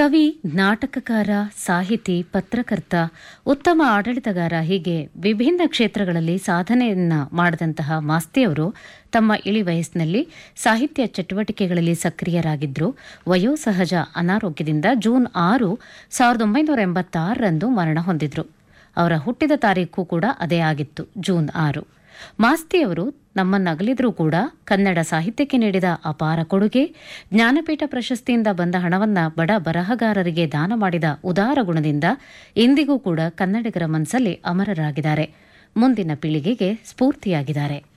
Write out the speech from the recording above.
ಕವಿ ನಾಟಕಕಾರ ಸಾಹಿತಿ ಪತ್ರಕರ್ತ ಉತ್ತಮ ಆಡಳಿತಗಾರ ಹೀಗೆ ವಿಭಿನ್ನ ಕ್ಷೇತ್ರಗಳಲ್ಲಿ ಸಾಧನೆಯನ್ನ ಮಾಡಿದಂತಹ ಮಾಸ್ತಿಯವರು ತಮ್ಮ ಇಳಿ ವಯಸ್ಸಿನಲ್ಲಿ ಸಾಹಿತ್ಯ ಚಟುವಟಿಕೆಗಳಲ್ಲಿ ಸಕ್ರಿಯರಾಗಿದ್ದರು ವಯೋಸಹಜ ಅನಾರೋಗ್ಯದಿಂದ ಜೂನ್ ಆರು ಸಾವಿರದ ಒಂಬೈನೂರ ಎಂಬತ್ತಾರರಂದು ಮರಣ ಹೊಂದಿದ್ರು ಅವರ ಹುಟ್ಟಿದ ತಾರೀಖು ಕೂಡ ಅದೇ ಆಗಿತ್ತು ಜೂನ್ ಆರು ಮಾಸ್ತಿಯವರು ನಮ್ಮನ್ನಗಲಿದ್ರೂ ಕೂಡ ಕನ್ನಡ ಸಾಹಿತ್ಯಕ್ಕೆ ನೀಡಿದ ಅಪಾರ ಕೊಡುಗೆ ಜ್ಞಾನಪೀಠ ಪ್ರಶಸ್ತಿಯಿಂದ ಬಂದ ಹಣವನ್ನ ಬಡ ಬರಹಗಾರರಿಗೆ ದಾನ ಮಾಡಿದ ಉದಾರ ಗುಣದಿಂದ ಇಂದಿಗೂ ಕೂಡ ಕನ್ನಡಿಗರ ಮನಸ್ಸಲ್ಲಿ ಅಮರರಾಗಿದ್ದಾರೆ ಮುಂದಿನ ಪೀಳಿಗೆಗೆ ಸ್ಫೂರ್ತಿಯಾಗಿದ್ದಾರೆ